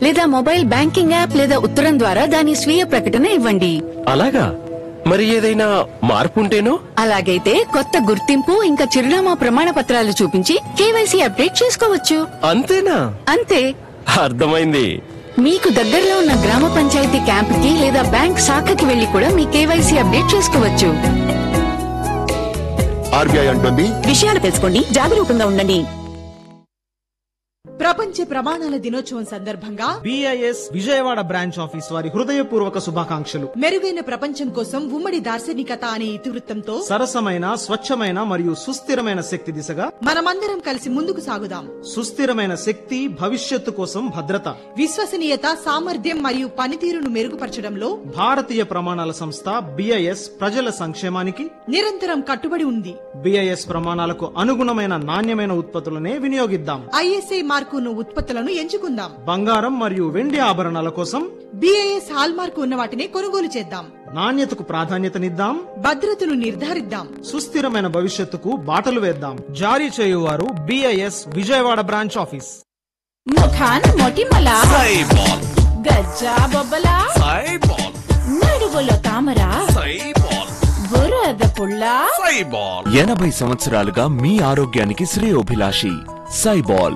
లేదా mobile banking app లేదా ఉత్తరం ద్వారా దాని స్వీయ ప్రకటన ఇవ్వండి అలాగా మరి ఏదైనా మార్పు ఉంటేనో అలాగైతే కొత్త గుర్తింపు ఇంకా చిరునామా ప్రమాణ పత్రాలు చూపించి కేవైసీ అప్డేట్ చేసుకోవచ్చు అంతేనా అంతే అర్థమైంది మీకు దగ్గరలో ఉన్న గ్రామ పంచాయతీ క్యాంపుకి లేదా బ్యాంక్ శాఖకి వెళ్లి కూడా మీ కేవైసీ అప్డేట్ చేసుకోవచ్చు ఆర్బీఐ అంటుంది విషయాలు తెలుసుకోండి జాగరూకంగా ఉండండి ప్రపంచ ప్రమాణాల దినోత్సవం సందర్భంగా బిఐఎస్ విజయవాడ బ్రాంచ్ ఆఫీస్ వారి హృదయపూర్వక శుభాకాంక్షలు మెరుగైన ప్రపంచం కోసం ఉమ్మడి దార్శనికత అనే ఇతివృత్తంతో సరసమైన స్వచ్ఛమైన మరియు సుస్థిరమైన శక్తి దిశగా మనమందరం కలిసి ముందుకు సాగుదాం సుస్థిరమైన శక్తి భవిష్యత్తు కోసం భద్రత విశ్వసనీయత సామర్థ్యం మరియు పనితీరును మెరుగుపరచడంలో భారతీయ ప్రమాణాల సంస్థ బిఐఎస్ ప్రజల సంక్షేమానికి నిరంతరం కట్టుబడి ఉంది బిఐఎస్ ప్రమాణాలకు అనుగుణమైన నాణ్యమైన ఉత్పత్తులనే వినియోగిద్దాం ఐఎస్ఐ మార్కును ఉత్పత్తులను ఎంచుకుందాం బంగారం మరియు వెండి ఆభరణాల కోసం బిఐఎస్ హాల్ మార్కు ఉన్న వాటిని కొనుగోలు చేద్దాం నాణ్యతకు ప్రాధాన్యతనిద్దాం భద్రతను నిర్ధారిద్దాం సుస్థిరమైన భవిష్యత్తుకు బాటలు వేద్దాం జారీ చేయువారు బిఐఎస్ విజయవాడ బ్రాంచ్ ఆఫీస్ ముఖాన్ మొటిమల గజ్జా బొబ్బల నడుగులో తామర బురద పుల్ల ఎనభై సంవత్సరాలుగా మీ ఆరోగ్యానికి శ్రేయోభిలాషి సైబాల్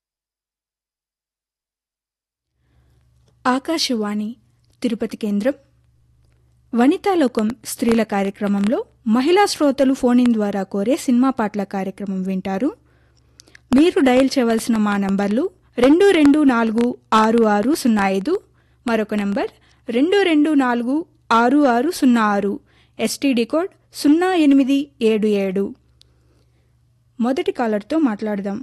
ఆకాశవాణి తిరుపతి కేంద్రం వనితాలోకం స్త్రీల కార్యక్రమంలో మహిళా శ్రోతలు ఫోన్ ఇన్ ద్వారా కోరే సినిమా పాటల కార్యక్రమం వింటారు మీరు డయల్ చేయవలసిన మా నంబర్లు రెండు రెండు నాలుగు ఆరు ఆరు సున్నా ఐదు మరొక నంబర్ రెండు రెండు నాలుగు ఆరు ఆరు సున్నా ఆరు ఎస్టీడీ కోడ్ సున్నా ఎనిమిది ఏడు ఏడు మొదటి కాలర్తో మాట్లాడదాం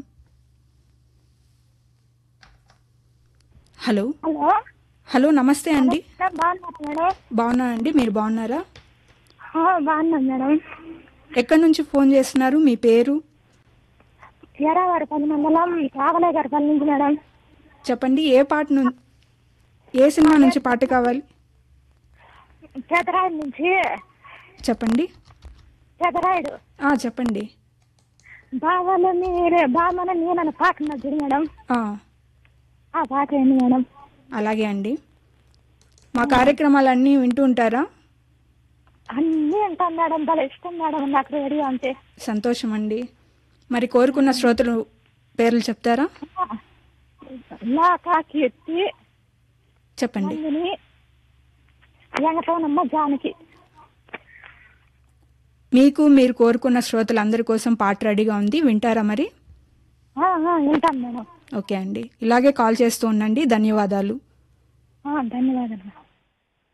హలో హలో హలో నమస్తే అండి బాగున్నారు మేడం బాగున్నా అండి మీరు బాగున్నారా ఆ, బాగున్నాం మేడం ఎక్కడి నుంచి ఫోన్ చేస్తున్నారు మీ పేరు ఎరావారిపల్లి మండలం రాగలే గారిపల్లి నుంచి మేడం చెప్పండి ఏ పాట ను ఏ సినిమా నుంచి పాట కావాలి చేతరాయుడు నుంచి చెప్పండి చేతరాయుడు ఆ చెప్పండి బావలు మీరే బామన నేనని పాట ఉన్నది చూడు మేడం ఆ, ఆ పాట ఏంది మేడం అలాగే అండి మా కార్యక్రమాలన్నీ వింటూ ఉంటారా అన్నీ ఉంటాం మేడం భలే ఇష్టం మేడం నాకు రేడియో అంటే సంతోషం అండి మరి కోరుకున్న శ్రోతలు పేర్లు చెప్తారా లాకా కీర్తి చెప్పండి నందిని వెంకటరమణమ్మ జానకి మీకు మీరు కోరుకున్న శ్రోతలందరి కోసం పాట రెడీగా ఉంది వింటారా మరి ఆ, ఆ, వింటాం మేడం ఓకే అండి ఇలాగే కాల్ చేస్తూ ఉండండి ధన్యవాదాలు ఆ, ధన్యవాదాలు మేడం